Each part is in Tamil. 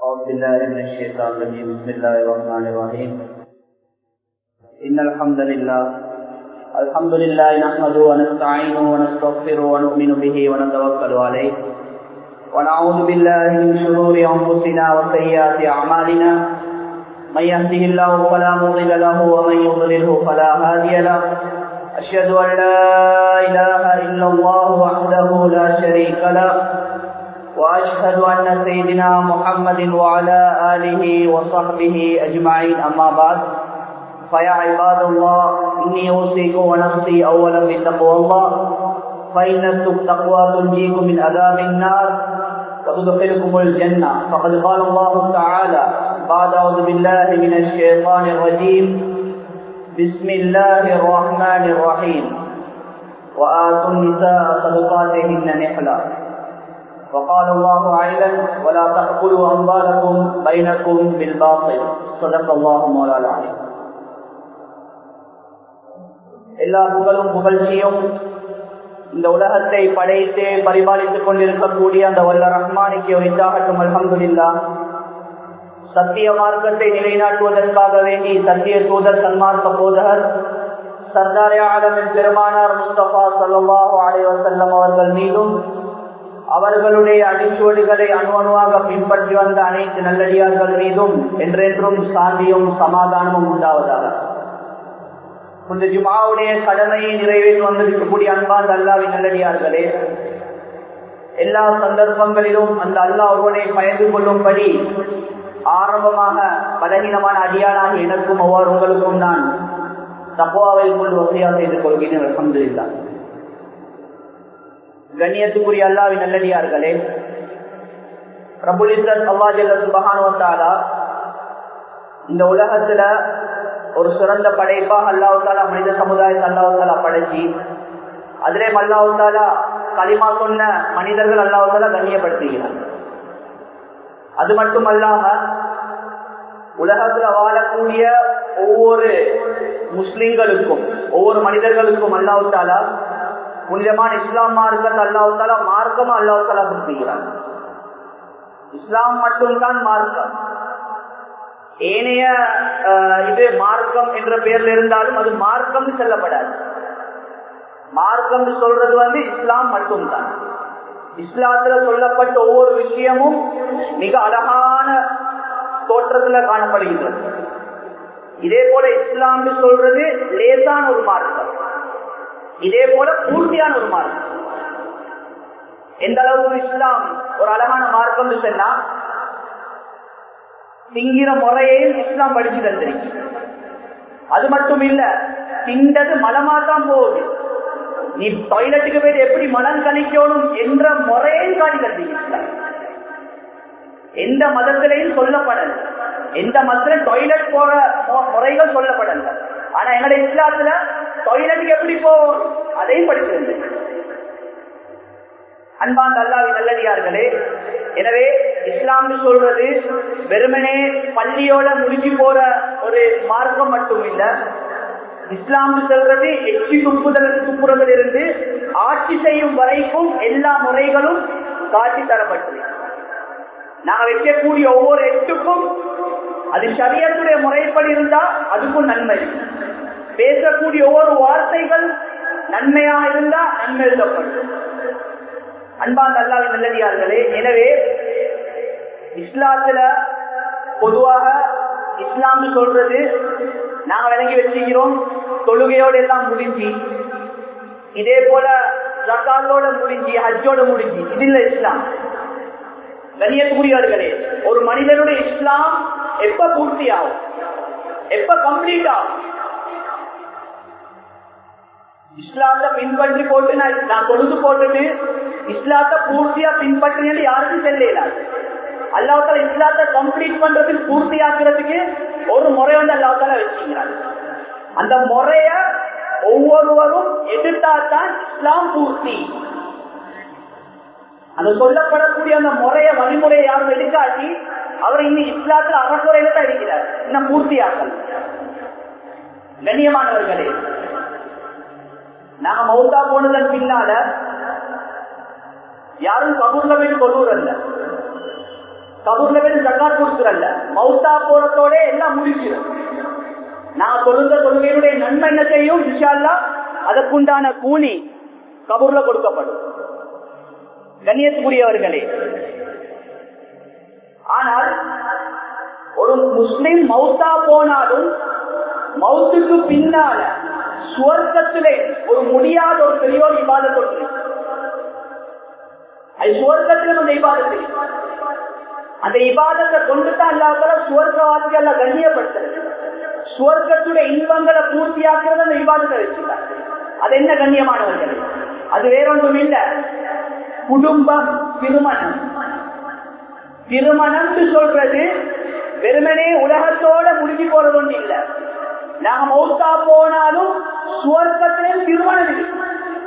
أعوذ بالله من الشيطان الرجيم بسم الله الرحمن الرحيم إن الحمد لله الحمد لله نحمده ونستعينه ونستغفره ونؤمن به ونتوكل عليه ونعوذ بالله من شرور أنفسنا وسيئات أعمالنا من يهده الله فلا مضل له ومن يضلله فلا هادي له أشهد أن لا إله إلا الله وحده لا شريك له وأشهد أن سيدنا محمد وعلى آله وصحبه أجمعين أما بعد فيا عباد الله إني أوصيكم ونفسي أولا بتقوى الله فإن التقوى تنجيكم من عذاب النار وتدخلكم الجنة فقد قال الله تعالى بعد أعوذ بالله من الشيطان الرجيم بسم الله الرحمن الرحيم وآتوا النساء صدقاتهن نحلا وقال الله عيلا ولا تأكلوا أموالكم بينكم بالباطل صدق الله مولانا العظيم எல்லா புகழும் புகழ்ச்சியும் இந்த உலகத்தை படைத்து பரிபாலித்துக் கொண்டிருக்கக்கூடிய அந்த வல்ல ரஹ்மானிக்கு உரித்தாகட்டும் அல்ஹம்துலில்லா சத்திய மார்க்கத்தை நிலைநாட்டுவதற்காக வேண்டி சத்திய தூதர் சன்மார்க்க போதகர் சர்தாரே ஆலமின் பெருமானார் முஸ்தபா சல்லாஹூ அலைவசல்லம் அவர்கள் மீதும் அவர்களுடைய அடிச்சுவடுகளை அணு அணுவாக பின்பற்றி வந்த அனைத்து நல்லடியார்கள் மீதும் என்றென்றும் சாந்தியும் சமாதானமும் உண்டாவதாக இந்த ஜுமாவுடைய கடமையை நிறைவேற்றி வந்திருக்கக்கூடிய அன்பாந்த அல்லாவின் நல்லடியார்களே எல்லா சந்தர்ப்பங்களிலும் அந்த அல்லா ஒருவனை பயந்து கொள்ளும்படி ஆரம்பமாக பலகீனமான அடியானாக எனக்கும் ஒவ்வொரு உங்களுக்கும் நான் தப்போவை கொண்டு வசதியா செய்து கொள்கிறேன் அலமதுல்லா கண்ணியத்துக்குரிய அல்லாவின் நல்லடியார்களே பிரபுலிசன் அல்லா ஜல்ல சுபகானுவத்தாலா இந்த உலகத்துல ஒரு சிறந்த படைப்பாக அல்லாவுத்தாலா மனித சமுதாயத்தை அல்லாவுத்தாலா படைச்சி அதிலே அல்லாவுத்தாலா களிமா சொன்ன மனிதர்கள் அல்லாவுத்தாலா கண்ணியப்படுத்துகிறார் அது மட்டும் அல்லாம உலகத்துல வாழக்கூடிய ஒவ்வொரு முஸ்லிம்களுக்கும் ஒவ்வொரு மனிதர்களுக்கும் அல்லாவுத்தாலா புனிதமான இஸ்லாம் மார்க்கத்தை அல்லாவுத்தாலா மார்க்கமா அல்லாவுத்தாலா கொடுத்துகிறார் இஸ்லாம் மட்டும்தான் மார்க்கம் ஏனைய இது மார்க்கம் என்ற பெயர்ல இருந்தாலும் அது மார்க்கம் செல்லப்படாது மார்க்கம் சொல்றது வந்து இஸ்லாம் மட்டும்தான் இஸ்லாத்துல சொல்லப்பட்ட ஒவ்வொரு விஷயமும் மிக அழகான தோற்றத்துல காணப்படுகின்றது இதே போல இஸ்லாம் சொல்றது லேசான ஒரு மார்க்கம் இதே போல பூர்த்தியான ஒரு மார்க்கம் எந்த அளவுக்கு இஸ்லாம் ஒரு அழகான மார்க்கம் சொன்னா திங்கிற முறையையும் இஸ்லாம் படிச்சு தந்திருக்கு அது மட்டும் இல்ல திண்டது மலமா தான் போகுது நீ டாய்லெட்டுக்கு போய் எப்படி மலம் கழிக்கணும் என்ற முறையையும் காட்டி தந்திருக்கு எந்த மதத்திலையும் சொல்லப்படல எந்த மதத்துல டாய்லெட் போற முறைகள் சொல்லப்படல ஆனா எங்களுடைய இஸ்லாத்துல டாய்லெட்டுக்கு எப்படி போகும் அதையும் படிச்சிருந்தேன் அன்பாந்த அல்லாவி நல்லடியார்களே எனவே இஸ்லாம் சொல்றது வெறுமனே பள்ளியோட முடிஞ்சு போற ஒரு மார்க்கம் மட்டும் இல்ல இஸ்லாம் சொல்றது எச்சி துப்புதல் துப்புறதில் இருந்து ஆட்சி செய்யும் வரைக்கும் எல்லா முறைகளும் காட்சி தரப்பட்டது நாங்க வைக்கக்கூடிய ஒவ்வொரு எட்டுக்கும் அது சரியத்துடைய முறைப்படி இருந்தா அதுக்கும் நன்மை பேசக்கூடிய ஒவ்வொரு வார்த்தைகள் நன்மையாக இருந்தா நன்மை எழுதப்படும் அன்பாந்த அல்லாவின் நல்லடியார்களே எனவே இஸ்லாத்துல பொதுவாக இஸ்லாம் சொல்றது நாங்க விளங்கி வச்சுக்கிறோம் தொழுகையோடு எல்லாம் முடிஞ்சு இதே போல ஜக்காலோட முடிஞ்சு ஹஜ்ஜோட முடிஞ்சு இது இல்ல இஸ்லாம் கண்ணியத்துக்குரியவர்களே ஒரு மனிதனுடைய இஸ்லாம் எப்ப பூர்த்தி ஆகும் எப்ப கம்ப்ளீட் ஆகும் இஸ்லாத்த பின்பற்றி போட்டு நான் நான் தொழுது போட்டுட்டு இஸ்லாத்த பூர்த்தியா பின்பற்றினு யாருக்கும் செல்லல அல்லாத்தால இஸ்லாத்த கம்ப்ளீட் பண்றதுக்கு பூர்த்தி ஆக்குறதுக்கு ஒரு முறை வந்து அல்லாத்தால வச்சுக்கிறாங்க அந்த முறைய ஒவ்வொருவரும் எடுத்தால்தான் இஸ்லாம் பூர்த்தி அந்த சொல்லப்படக்கூடிய அந்த முறைய வழிமுறையை யாரும் எடுக்காட்டி அவர் இன்னும் இஸ்லாத்துல அறக்குறையில தான் இருக்கிறார் இன்னும் பூர்த்தியாக்கல் கண்ணியமானவர்களே நாங்க மௌத்தா போனதன் பின்னால யாரும் கபூர்ல போய் கொள்ளுறல்ல கபூர்ல போய் ஜக்காத் கொடுக்குறல்ல மௌத்தா போறதோட எல்லாம் முடிச்சிடும் நான் தொழுந்த தொழுகையுடைய நன்மை என்ன செய்யும் விஷால்லா அதற்குண்டான கூலி கபூர்ல கொடுக்கப்படும் கண்ணியத்துக்குரியவர்களே ஆனால் ஒரு முஸ்லிம் மௌத்தா போனாலும் மௌத்துக்கு பின்னால சுவர்க்கத்திலே ஒரு முடியாத ஒரு பெரியோர் இபாதத் ஒன்று அது சுவர்க்கத்திலும் அந்த இபாதத்தை அந்த இபாதத்தை கொண்டுதான் அல்லாத சுவர்க்கவாசிகள் கண்ணியப்படுத்துறது சுவர்க்கத்துடைய இன்பங்களை பூர்த்தியாக்குறது அந்த இபாதத்தை வச்சுட்டார் அது என்ன கண்ணியமானவர்கள் அது வேறொன்றும் இல்ல குடும்பம் திருமணம் திருமணம் சொல்றது வெறுமனே உலகத்தோட முடிஞ்சு போறது ஒண்ணு இல்ல நாங்க மௌத்தா போனாலும் சுவர்க்கத்திலும் திருமணம் இருக்கு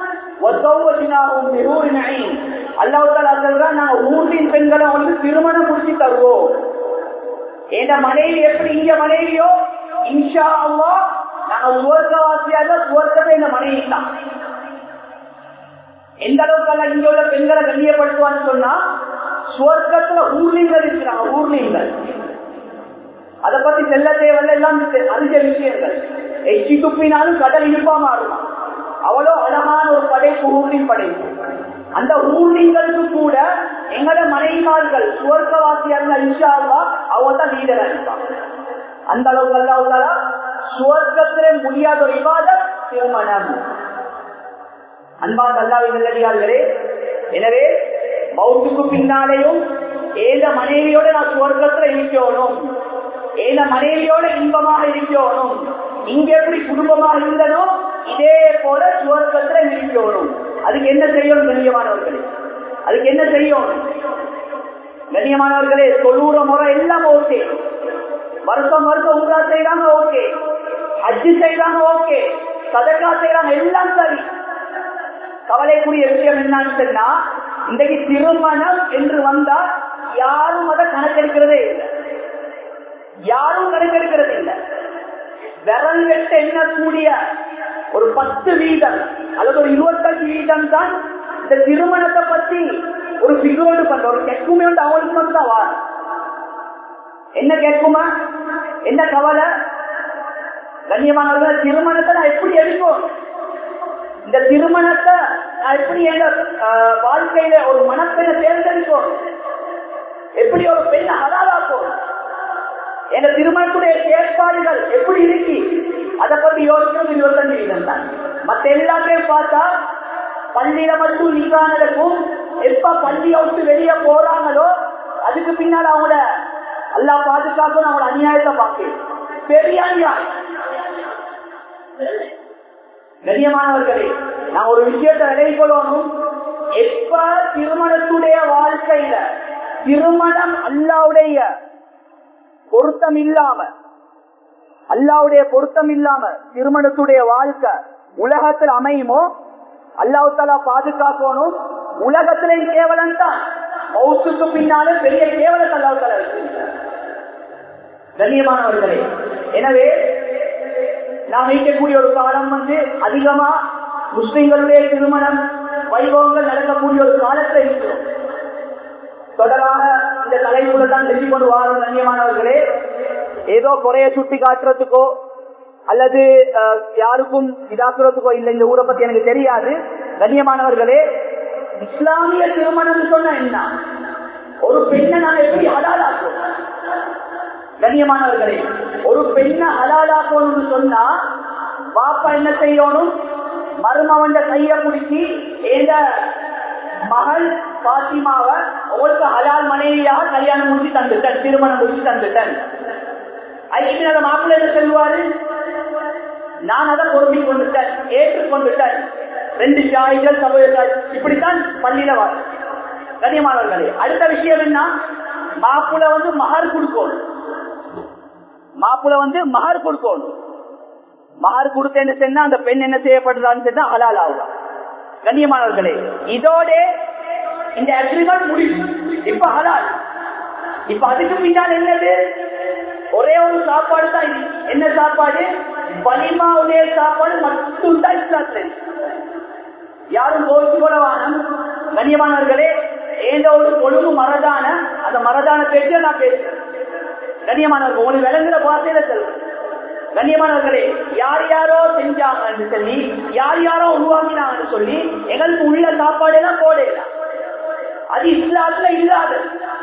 நாங்க ஊரின் பெண்களை அவங்களுக்கு திருமணம் முடிச்சு தருவோம் என் மனைவி எப்படி இங்க மனைவியோ இன்ஷா அல்லா நாங்க சுவர்க்கவாசியாக சுவர்க்கமே இந்த மனைவி தான் எந்த அளவுக்கு இங்க உள்ள பெண்களை கண்ணியப்படுத்துவான்னு சொன்னா சுவர்க்கத்துல ஊர்லீங்கள் இருக்கிறாங்க ஊர்லீங்கள் அதை பத்தி செல்ல தேவையில்ல எல்லாம் அறிஞ்ச விஷயங்கள் எச்சி துப்பினாலும் கடல் இழுப்பா மாறுமா அவ்வளோ அழகான ஒரு படைப்பு ஊர்லின் படைப்பு அந்த ஊர்லிங்களுக்கு கூட எங்களோட மனைவிமார்கள் சுவர்க்கவாசியாக இன்ஷாவா அவங்க தான் லீடரா இருப்பாங்க அந்த அளவுக்கு அல்லாவுக்கால சுவர்க்கத்திலே முடியாத ஒரு விவாதம் திருமணம் அன்பான் அல்லாவின் நல்லடியார்களே எனவே மௌத்துக்கு பின்னாலேயும் ஏத மனைவியோட நான் சுவர்க்கத்துல இருக்கணும் ஏத மனைவியோட இன்பமாக இருக்கணும் இங்க எப்படி குடும்பமாக இருந்தனோ இதே போல சுவர்க்கத்துல இருக்கணும் அதுக்கு என்ன செய்யணும் கண்ணியமானவர்களே அதுக்கு என்ன செய்யும் கண்ணியமானவர்களே தொழுற முறை எல்லாம் ஓகே வருஷம் வருஷம் உங்களா செய்யறாங்க ஓகே அஜி செய்யறாங்க ஓகே சதக்கா செய்யறாங்க எல்லாம் சரி கவலைக்குரிய விஷயம் என்னன்னு சொன்னா இன்றைக்கு திருமணம் என்று வந்தா யாரும் அதை கணக்கெடுக்கிறதே இல்லை யாரும் கணக்கெடுக்கிறது இல்லை விரல் வெட்ட எண்ணக்கூடிய ஒரு பத்து வீதம் அல்லது ஒரு இருபத்தஞ்சு வீதம் தான் இந்த திருமணத்தை பத்தி ஒரு பிகோடு பண்ற ஒரு கெக்குமே வந்து அவளுக்கு வந்து தான் வார் என்ன கேட்குமா என்ன கவலை கண்ணியமானவர்கள் திருமணத்தை நான் எப்படி எடுக்கும் இந்த திருமணத்தை நான் எப்படி எங்க வாழ்க்கையில ஒரு மனப்பெண்ணை தேர்ந்தெடுக்கும் எப்படி ஒரு பெண்ணை அதாதாக்கும் எங்க திருமணத்துடைய ஏற்பாடுகள் எப்படி இருக்கு அதை பத்தி யோசிக்கிறது இருபத்தஞ்சு வீதம் தான் மத்த எல்லாத்தையும் பார்த்தா பள்ளியில மட்டும் நீங்கா நடக்கும் எப்ப பள்ளியை விட்டு வெளியே போறாங்களோ அதுக்கு பின்னால் அவங்கள எல்லா பாதுகாப்பும் அவங்களோட அநியாயத்தை பார்க்க பெரிய அநியாயம் கண்ணியமானவர்களே நான் ஒரு விஷயத்தை விலை கொள்ளணும் எப்ப திருமணத்துடைய வாழ்க்கையில திருமணம் அல்லாவுடைய பொருத்தம் இல்லாம அல்லாவுடைய பொருத்தம் இல்லாம திருமணத்துடைய வாழ்க்கை உலகத்தில் அமையுமோ அல்லாஹு தாலா பாதுகாக்கணும் உலகத்திலே கேவலம் தான் மௌசுக்கு பின்னாலும் பெரிய கேவலத்தை அல்லாஹு தாலா வச்சிருக்கிறார் கண்ணியமானவர்களே எனவே நாம் வைக்கக்கூடிய ஒரு காலம் வந்து அதிகமா முஸ்லிம்களுடைய திருமணம் வைபவங்கள் நடக்கக்கூடிய ஒரு காலத்தை இருக்கிறோம் தொடராக இந்த தலைப்புல தான் தெரிஞ்சு கொண்டு வாரும் கண்ணியமானவர்களே ஏதோ குறைய சுட்டி காட்டுறதுக்கோ அல்லது யாருக்கும் இதாக்குறதுக்கோ இல்லை இந்த ஊரை பத்தி எனக்கு தெரியாது கண்ணியமானவர்களே இஸ்லாமிய திருமணம் சொன்ன என்ன ஒரு பெண்ணை நான் எப்படி அடாலாக்குவோம் கண்ணியமானவர்களே ஒரு பெண்ணை அலாலாக்கணும்னு சொன்னா பாப்பா என்ன செய்யணும் மருமவன் கைய பிடிச்சி எந்த மகள் பாத்திமாவை உங்களுக்கு ஹலால் மனைவியாக கல்யாணம் முடிச்சு தந்துட்டேன் திருமணம் முடிச்சு தந்துட்டேன் அதுக்கு அந்த மாப்பிள்ளை என்ன சொல்லுவாரு நான் அதை பொறுமை கொண்டுட்டேன் ஏற்றுக்கொண்டுட்டேன் ரெண்டு ஜாய்கள் சபைகள் இப்படித்தான் பள்ளியில வர கண்ணியமானவர்களே அடுத்த விஷயம் என்ன மாப்பிள்ளை வந்து மகர் கொடுக்கணும் மாப்பிள்ள வந்து மகர் கொடுக்கணும் மகர் கொடுத்தேன்னு சொன்னா அந்த பெண் என்ன செய்யப்படுறான்னு சொன்னா ஹலால் ஆகும் கண்ணியமானவர்களே இதோட இந்த அக்ரிமெண்ட் முடிவு இப்ப ஹலால் இப்ப அதுக்கு பின்னால் என்னது ஒரே ஒரு சாப்பாடு தான் இது. என்ன சாப்பாடு பனிமாவுடைய சாப்பாடு மட்டும் தான் இஸ்லாத்துல யாரும் கோவிச்சு கொள்ள வானம் கண்ணியமானவர்களே ஏதோ ஒரு கொழும்பு மரதான அந்த மரதான பேச்சு நான் பேசுறேன் கண்ணியமானவர்கள் உங்களுக்கு விளங்குற வார்த்தையில சொல்றேன் கண்ணியமானவர்களே யார் யாரோ செஞ்சாங்கன்னு சொல்லி யார் யாரோ உருவாக்கினாங்கன்னு சொல்லி எங்களுக்கு உள்ள சாப்பாடு எல்லாம் போடலாம் அது இஸ்லாத்துல இல்லாத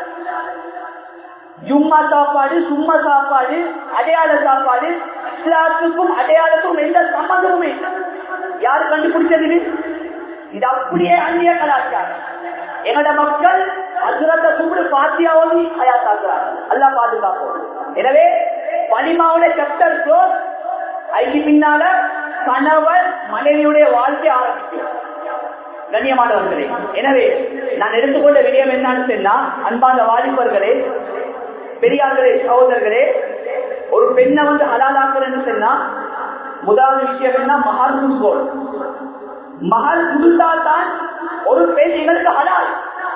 ஜும்மா சாப்பாடு சும்மா சாப்பாடு அடையாள சாப்பாடு இஸ்லாத்துக்கும் அடையாளத்துக்கும் எந்த சம்பந்தமுமே இல்லை யாரு கண்டுபிடிச்சது இது? இது அப்படியே அந்நிய கலாச்சாரம் எங்களோட மக்கள் அசுரத்தை கூப்பிடு பாத்தியாவது ஹயாத்தாக்குறாங்க அல்லா பாதுகாப்போம் எனவே பனிமாவுடைய சாப்டர் க்ளோஸ் அதுக்கு பின்னால கணவன் மனைவியுடைய வாழ்க்கை ஆரம்பிக்கும் கண்ணியமானவர்களே எனவே நான் எடுத்துக்கொண்ட விடயம் என்னன்னு சொன்னா அன்பான வாலிபர்களே பெரியார்களே சகோதரர்களே ஒரு பெண்ணை வந்து ஹலாலாக்குறேன்னு சொன்னா முதலாவது விஷயம் என்ன மகால் குடுக்கோள் மகால் கொடுத்தால்தான் ஒரு பெண் எங்களுக்கு ஹலால்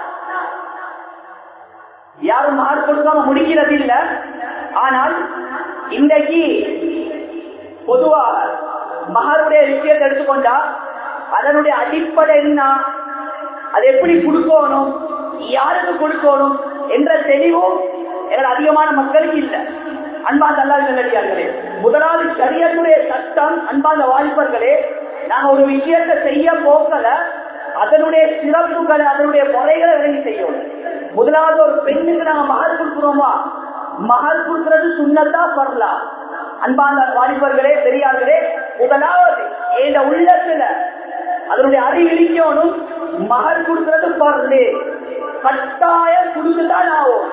யாரும் மகால் கொடுக்காம முடிக்கிறது இல்ல ஆனால் இன்றைக்கு பொதுவாக மகாருடைய விஷயத்தை எடுத்துக்கொண்டா அதனுடைய அடிப்படை என்ன அது எப்படி கொடுக்கணும் யாருக்கு கொடுக்கணும் என்ற தெளிவும் எங்கள் அதிகமான மக்களுக்கு இல்லை அன்பாந்த அல்லா நல்லடியார்களே முதலாவது சரியத்துடைய சட்டம் அன்பாந்த வாலிபர்களே நாங்க ஒரு விஷயத்தை செய்ய போக்கல அதனுடைய சிறப்புகளை அதனுடைய முறைகளை விளங்கி செய்யணும் முதலாவது ஒரு பெண்ணுக்கு நாங்க மகள் கொடுக்கிறோமா மகள் கொடுக்கிறது சுண்ணத்தா பரலாம் அன்பாந்த வாலிபர்களே பெரியார்களே முதலாவது இந்த உள்ளத்துல அதனுடைய அறிவிக்கணும் மகள் கொடுக்கிறது பரலே கட்டாயம் கொடுத்துதான் ஆகும்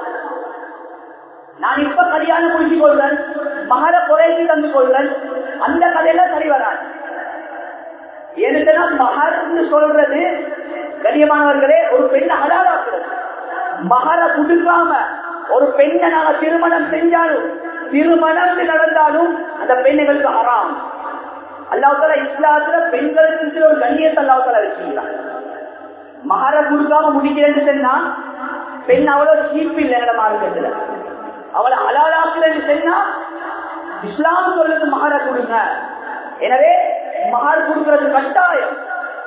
நான் இப்ப கல்யாணம் முடிச்சு கொள்றேன் மகள குறைக்கு தந்து கொள்றேன் அந்த கதையில சரி வராது ஏன்னா மகர்னு சொல்றது கண்ணியமானவர்களே ஒரு பெண்ணை அலாதாக்குறது மகர கொடுக்காம ஒரு பெண்ணை நாங்க திருமணம் செஞ்சாலும் திருமணம் நடந்தாலும் அந்த பெண்ணுகளுக்கு அறாம் அல்லாஹால இஸ்லாத்துல பெண்களுக்கு ஒரு கண்ணியத்தை அல்லாஹால வச்சுக்கலாம் மகர கொடுக்காம முடிக்கிறேன்னு சொன்னா பெண் அவ்வளவு சீப்பு இல்லை எங்கட மார்க்கத்துல அவளை அலாலாக்குறேன்னு சொன்னா இஸ்லாம் சொல்லுது மகர கொடுங்க எனவே மகர் கொடுக்கிறது கட்டாயம்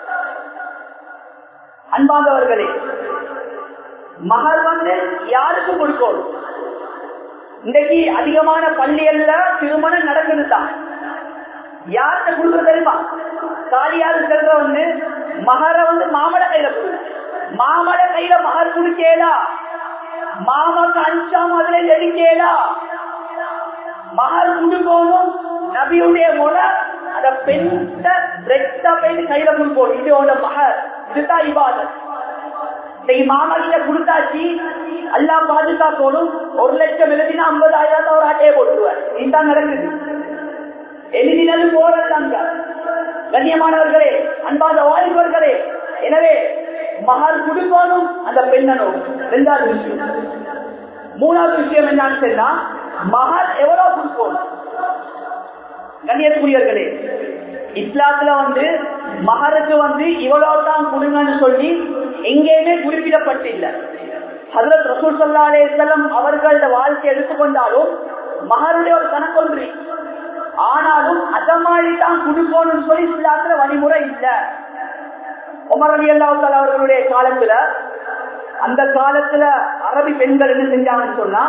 அன்பாந்தவர்களே மகர் வந்து யாருக்கு கொடுக்கணும் இன்றைக்கு அதிகமான பள்ளிகள்ல திருமணம் நடக்குது தான் யார்கிட்ட கொடுக்குறது தெரியுமா காலியாரு செல்ற வந்து மகர வந்து மாமட கையில கொடுங்க மாமட கையில மகர் குடிக்கலா மாமக்கு அஞ்சாம் அதுல எடுக்கலா மகர் குடுக்கணும் நபியுடைய முறை அந்த பெண் ரெக்டா பெண் கையில கொடுக்கணும் இது உன மகர் இதுதான் இவாதம் இன்னைக்கு மாமகிட்ட கொடுத்தாச்சு அல்லா பாதுகாக்கணும் ஒரு லட்சம் எழுதினா ஐம்பதாயிரம் ஒரு அட்டையை போட்டுருவார் இதுதான் நடக்குது எழுதினது போறதாங்க கண்ணியமானவர்களே அன்பாத வாலிபர்களே எனவே மகள் குடுக்கணும் அந்த பெண்ணனும் ரெண்டாவது விஷயம் மூணாவது விஷயம் என்னன்னு சொன்னா மகள் எவ்வளவு கொடுக்கணும் கண்ணியத்துக்குரியவர்களே இஸ்லாத்துல வந்து மகருக்கு வந்து இவ்வளவு தான் கொடுங்கன்னு சொல்லி எங்கேயுமே குறிப்பிடப்பட்டில்லை ஹசரத் ரசூல் சல்லா அலேசல்லம் அவர்களோட வாழ்க்கை எடுத்துக்கொண்டாலும் மகருடைய ஒரு கணக்கொன்று ஆனாலும் அத மாதிரி தான் கொடுக்கணும்னு சொல்லி இஸ்லாத்துல வழிமுறை இல்ல உமர் அலி அல்லாஹால அவர்களுடைய காலத்துல அந்த காலத்துல அரபி பெண்கள் என்ன செஞ்சாங்கன்னு சொன்னா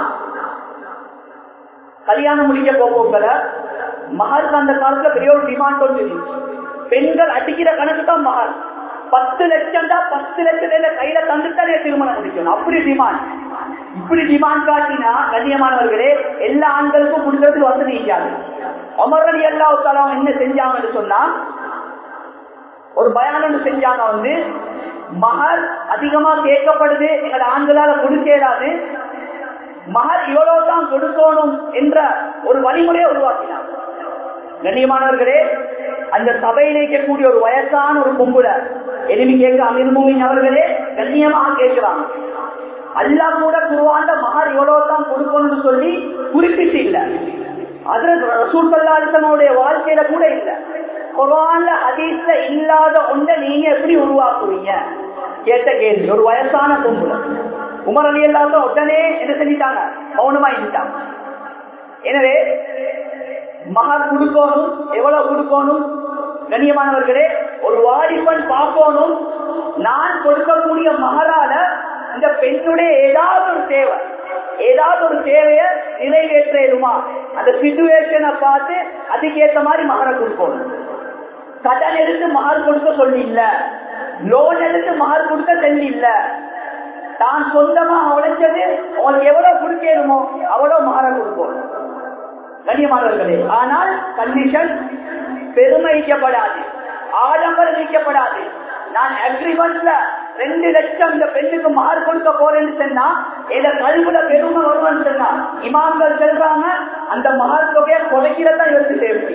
கல்யாணம் முடிக்க போகல மகருக்கு அந்த காலத்துல பெரிய ஒரு டிமாண்ட் ஒன்று பெண்கள் அடிக்கிற கணக்கு தான் மகர் பத்து லட்சம் தான் பத்து லட்சத்துல கையில தந்துட்டாலே திருமணம் முடிக்கணும் அப்படி டிமாண்ட் இப்படி டிமாண்ட் காட்டினா கண்ணியமானவர்களே எல்லா ஆண்களுக்கும் கொடுக்கறதுக்கு வசதி இல்லாது அமரடி எல்லா தலம் என்ன செஞ்சாங்கன்னு சொன்னா ஒரு பயானம் செஞ்சாங்க வந்து மகள் அதிகமா கேட்கப்படுது எங்களோட ஆண்களால கொடுக்கலாது மகள் இவ்வளவுதான் கொடுக்கணும் என்ற ஒரு வழிமுறையை உருவாக்கினார் கண்ணியமானவர்களே அந்த சபையில் இருக்கக்கூடிய ஒரு வயசான ஒரு கும்புல எளிமை கேட்க அமீர்மூமின் அவர்களே கண்ணியமாக கேட்கிறாங்க அல்லா கூட குருவாண்ட மகர் இவ்வளவுதான் கொடுக்கணும்னு சொல்லி குறிப்பிட்டு இல்ல அதுல ரசூல்பல்லாசனுடைய வாழ்க்கையில கூட இல்ல குரான்ல ஹதீஸ்ல இல்லாத ஒன்றை நீங்க எப்படி உருவாக்குவீங்க கேட்ட கேள்வி ஒரு வயசான கும்புல உமர் அலி எல்லாரும் உடனே என்ன செஞ்சிட்டாங்க மௌனமா இருந்துட்டாங்க எனவே மகர் கொடுக்கணும் எவ்வளவு கொடுக்கணும் கண்ணியமானவர்களே ஒரு வாலிபன் பார்க்கணும் நான் கொடுக்கக்கூடிய மகரால இந்த பெண்ணுடைய ஏதாவது ஒரு தேவை ஏதாவது ஒரு தேவையை நிறைவேற்றுமா அந்த சிச்சுவேஷனை பார்த்து அதுக்கேற்ற மாதிரி மகரை கொடுக்கணும் கடன் எடுத்து மகர் கொடுக்க சொல்லி இல்ல லோன் எடுத்து மகர் கொடுக்க சொல்லி இல்ல தான் சொந்தமா உழைச்சது உங்களுக்கு எவ்வளவு கொடுக்கணுமோ அவ்வளவு மகர கொடுக்கணும் கண்ணியமானவர்களே ஆனால் கண்டிஷன் பெருமைக்கப்படாது ஆடம்பரம் வைக்கப்படாது நான் அக்ரிமெண்ட்ல ரெண்டு லட்சம் இந்த பெண்ணுக்கு மாறு கொடுக்க போறேன்னு சொன்னா இந்த கல்வில பெருமை வருவான்னு சொன்னா இமாம்கள் சொல்றாங்க அந்த மகார் தொகையை குறைக்கிறதா இவருக்கு தேவை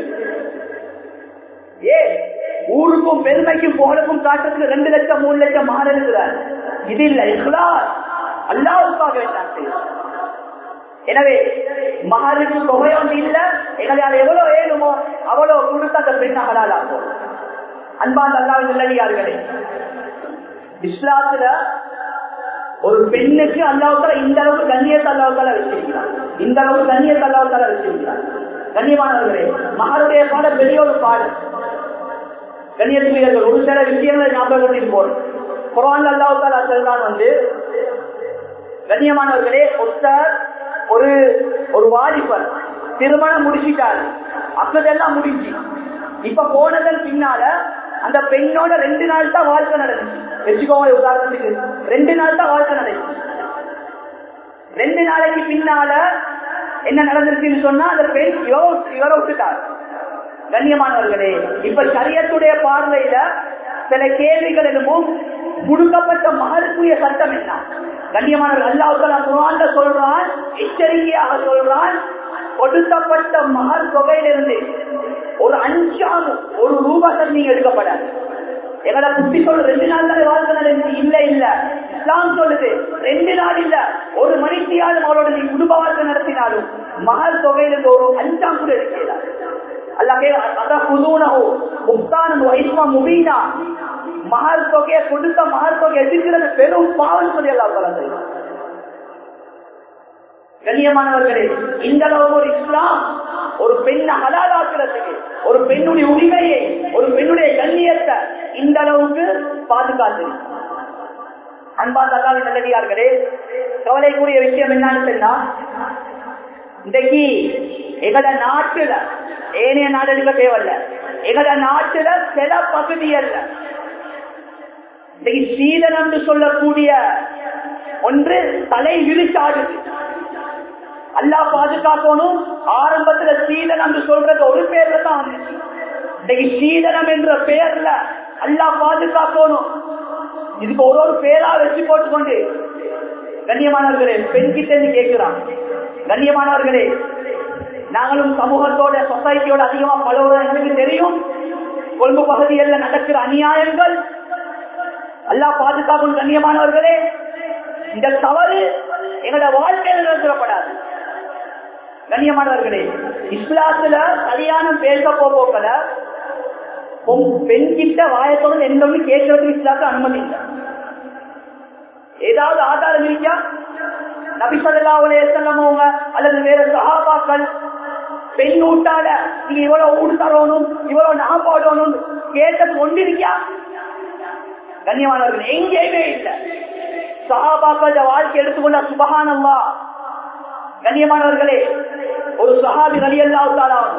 ஏ ஊருக்கும் பெருமைக்கும் புகழுக்கும் காட்டுறதுக்கு ரெண்டு லட்சம் மூணு லட்சம் மாறு இருக்கிறார் இது இல்ல இஸ்லாஸ் அல்லாவுக்காக வேண்டாம் எனவே மகாருக்கு தொகை ஒன்று இல்ல எங்களால் எவ்வளவு வேணுமோ அவ்வளவு கொடுத்து அந்த பெண் அகலாலாகும் அன்பாந்த அல்லாவின் நல்லடியார்களே இஸ்லாத்துல ஒரு பெண்ணுக்கு அல்லாவுக்கால இந்த அளவுக்கு கண்ணியத்தை அல்லாவுக்கால வச்சிருக்கிறார் இந்த அளவுக்கு கண்ணியத்தை அல்லாவுக்கால வச்சிருக்கிறார் கண்ணியமானவர்களே மகளுடைய பாடம் பெரிய ஒரு பாடம் கண்ணியத்துக்கு ஒரு சில விஷயங்களை ஞாபகம் போறோம் குரான் அல்லாவுக்கால சொல்றான் வந்து கண்ணியமானவர்களே ஒருத்தர் ஒரு ஒரு வாலிபர் திருமணம் முடிச்சிட்டாரு அப்பதெல்லாம் முடிஞ்சு இப்ப போனதன் பின்னால அந்த பெண்ணோட ரெண்டு நாள் தான் வாழ்க்கை நடந்துச்சு வச்சுக்கோங்க உதாரணத்துக்கு ரெண்டு நாள் தான் வாழ்க்கை நடந்துச்சு ரெண்டு நாளைக்கு பின்னால என்ன நடந்திருக்குன்னு சொன்னா அந்த பெண் இவரை விட்டுட்டார் கண்ணியமானவர்களே இப்ப சரியத்துடைய பார்வையில சில கேள்விகள் என்னமும் கொடுக்கப்பட்ட மகருக்குரிய சட்டம் என்ன கண்ணியமானவர் அல்லாவுக்கள் குரான்ல சொல்றான் எச்சரிக்கையாக சொல்றான் கொடுக்கப்பட்ட மகர் தொகையிலிருந்து ஒரு அஞ்சாம் ஒரு ரூபாய் நீங்க எடுக்கப்படாது எங்களை புத்தி சொல்லு ரெண்டு நாள் தானே வாழ்க்கை நடந்துச்சு இல்ல இல்ல இஸ்லாம் சொல்லுது ரெண்டு நாள் இல்ல ஒரு மணித்தியாலும் அவளோட நீ குடும்ப வாழ்க்கை நடத்தினாலும் மகள் தொகையிலிருந்து ஒரு அஞ்சாம் கூட எடுக்கிறார் மகள் தொகையை கொடுத்த மகள் தொகை எதிர்க்கிறது பெரும் பாவம் சொல்லி அல்லா கண்ணியமானவர்களே இந்த அளவு ஒரு இஸ்லாம் ஒரு பெண்ணை ஹலாலாக்குறதுக்கு ஒரு பெண்ணுடைய உரிமையை ஒரு பெண்ணுடைய கண்ணியத்தை இந்த அளவுக்கு பாதுகாத்து அன்பாந்த அல்லாவின் நல்லடியார்களே கவலைக்குரிய விஷயம் என்னன்னு சொன்னா இன்றைக்கு எங்கட நாட்டுல ஏனைய நாடு எடுக்க தேவையில்ல எங்கட நாட்டுல சில பகுதியல்ல இன்னைக்கு சீதன் என்று சொல்லக்கூடிய ஒன்று தலை விழிச்சாடுது அல்லா பாதுகாக்கணும் ஆரம்பத்துல சீதன் என்று சொல்றது ஒரு பேர்ல தான் வந்துச்சு இன்னைக்கு சீதனம் என்ற பெயர்ல அல்லா பாதுகாக்கணும் இதுக்கு ஒரு ஒரு பேரா வச்சு போட்டுக்கொண்டு கண்ணியமானவர்களே பெண் கிட்ட கேட்கிறான் கண்ணியமானவர்களே நாங்களும் சமூகத்தோட சொசைட்டியோட அதிகமா பழகுறோம் எங்களுக்கு தெரியும் கொழும்பு பகுதிகளில் நடக்கிற அநியாயங்கள் அல்லா பாதுகாக்கும் கண்ணியமானவர்களே இந்த தவறு எங்களோட வாழ்க்கையில் நிறுத்தப்படாது கண்ணியமானவர்களே இஸ்லாத்துல கல்யாணம் பேச போக்கல பெண் கிட்ட வாயத்தோடு எந்த ஒன்று கேட்கறதுக்கு இஸ்லாத்துல அனுமதி இல்லை ஏதாவது ஆதாரம் இருக்கா நபிசல்லாவுலே செல்லமோங்க அல்லது வேற சகாபாக்கள் பெண் ஊட்டால நீங்க இவ்வளவு ஊடு தரணும் இவ்வளவு நான் போடணும் கேட்டது ஒன்றிருக்கியா கண்ணியமானவர்கள் எங்கேயுமே இல்லை சகாபாக்கள வாழ்க்கை எடுத்துக்கொண்ட சுபகானம்மா கண்ணியமானவர்களே ஒரு சஹாபி நலி அல்லாவுத்தாலும்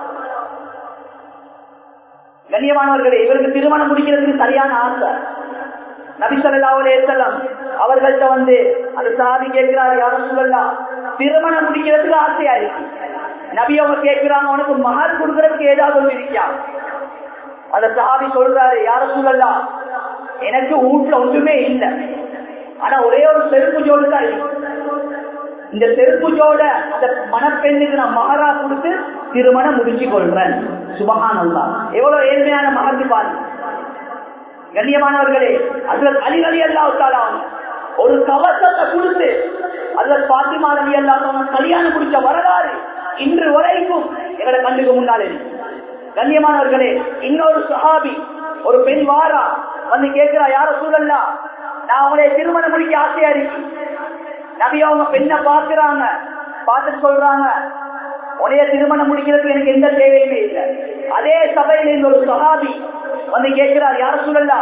கண்ணியமானவர்களே இவருக்கு திருமணம் முடிக்கிறதுக்கு சரியான ஆசை நபிசல்லாவுலே செல்லம் அவர்கள்ட்ட வந்து அந்த சாதி கேட்கிறார் யாரும் சொல்லலாம் திருமணம் முடிக்கிறதுக்கு ஆசையா இருக்கு நபி அவங்க கேட்கிறாங்க உனக்கு மகர் கொடுக்கறதுக்கு ஏதாவது ஒன்று இருக்கியா அந்த சாதி சொல்றாரு யாரும் சொல்லலாம் எனக்கு வீட்டுல ஒன்றுமே இல்லை ஆனா ஒரே ஒரு செருப்பு ஜோடு தான் இருக்கு இந்த செருப்பு ஜோட அந்த மணப்பெண்ணுக்கு நான் மகரா கொடுத்து திருமணம் முடிச்சு கொள்றேன் சுபகானந்தா எவ்வளவு ஏழ்மையான மகர்ந்து பாருங்க கண்ணியமானவர்களே அதுல அலி அலி அல்லாவுத்தாலாம் ஒரு கவசத்தை கொடுத்து அதுல பாத்திமா அலி அல்லாத்தவங்க கல்யாணம் முடிச்ச வரலாறு இன்று வரைக்கும் எங்களை கண்டுக்கு முன்னாலே கண்ணியமானவர்களே இன்னொரு சஹாபி ஒரு பெண் வாரா வந்து கேட்கிறா யார சூழல்லா நான் அவங்களை திருமணம் முடிக்க ஆசையா இருக்கு நபி அவங்க பெண்ணை பாக்குறாங்க பார்த்துட்டு சொல்றாங்க உடைய திருமணம் முடிக்கிறதுக்கு எனக்கு எந்த தேவையுமே இல்லை அதே சபையில இந்த ஒரு சகாபி வந்து கேட்கிறார் யார சொல்லலாம்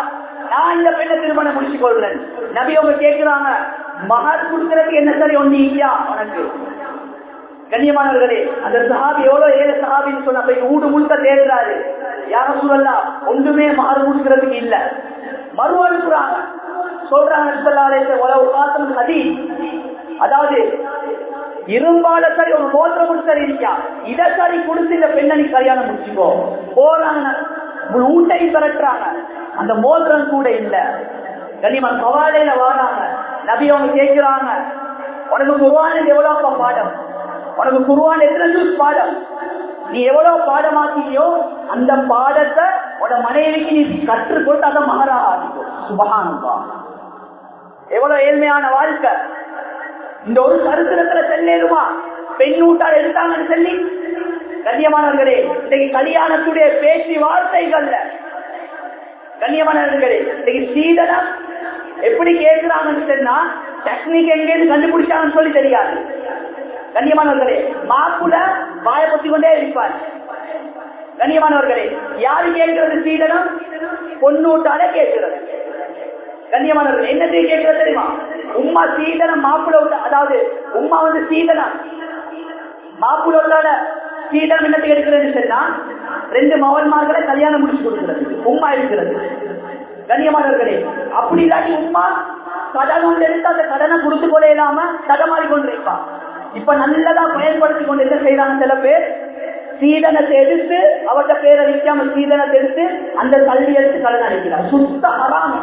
நான் இந்த பெண்ணை திருமணம் முடிச்சு கொள்றேன் நபி அவங்க கேட்கிறாங்க மகர் கொடுக்கறதுக்கு என்ன சரி ஒண்ணு இல்லையா உனக்கு கண்ணியமானவர்களே அந்த சஹாபி எவ்வளவு ஏழு சஹாபின்னு சொன்ன போய் ஊடு முழுக்க தேடுறாரு யாரும் சொல்லலாம் ஒன்றுமே மாறு கொடுக்கறதுக்கு இல்ல மறு அனுப்புறாங்க சொல்றாங்க சொல்லாலே உலக காத்தம் கதி அதாவது இரும்பால சரி ஒரு மோதிரம் சரி இருக்கா இத சரி கொடுத்து இந்த பெண்ணை கல்யாணம் முடிச்சுக்கோ போறாங்க ஊட்டையும் திரட்டுறாங்க அந்த மோதிரம் கூட இல்ல கண்ணியமா சவாலையில வாராங்க நபி அவங்க கேட்கிறாங்க உனக்கு குருவானுக்கு எவ்வளவு பாடம் உனக்கு குருவான் எத்தனை ஜூஸ் பாடம் நீ எவ்வளவு பாடமாக்கியோ அந்த பாடத்தை உட மனைவிக்கு நீ கற்றுக்கொண்டு அதை மகராக ஆகிக்கும் சுபகானந்தா எவ்வளவு ஏழ்மையான வாழ்க்கை இந்த ஒரு சரித்திரத்துல செல்லேருமா பெண் ஊட்டால் எடுத்தாங்கன்னு சொல்லி கண்ணியமானவர்களே இன்னைக்கு கல்யாணத்துடைய பேச்சு வார்த்தைகள்ல கண்ணியமானவர்களே இன்னைக்கு சீதனம் எப்படி கேட்கிறாங்கன்னு சொன்னா டெக்னிக் எங்கேருந்து கண்டுபிடிச்சாங்கன்னு சொல்லி தெரியாது கண்ணியமானவர்களே மாப்புல வாய பத்தி கொண்டே இருப்பார் கண்ணியமானவர்களே யாரு கேட்கிறது சீதனம் பொண்ணூட்டாலே கேட்கிறது கண்ணியமானவர்கள் என்னத்தையும் கேட்கிறது தெரியுமா உமா சீதனம் மாப்புல உள்ள அதாவது உமா வந்து சீதனம் மாப்புல உள்ளாட சீதனம் என்னத்தை எடுக்கிறது சொன்னா ரெண்டு மவன்மார்களை கல்யாணம் முடிச்சு கொடுக்கிறது உமா இருக்கிறது கண்ணியமானவர்களே அப்படி இல்லாட்டி உமா கடன் ஒன்று எடுத்து அந்த கடனை கொடுத்து கொள்ள இல்லாம கடமாறி கொண்டிருப்பான் இப்ப நல்லதா பயன்படுத்தி கொண்டு என்ன செய்யறாங்க சில பேர் சீதனத்தை எடுத்து அவர்கிட்ட பேரை வைக்காம சீதனத்தை எடுத்து அந்த கல்வி எடுத்து கடன் அளிக்கிறார் சுத்த அறாமி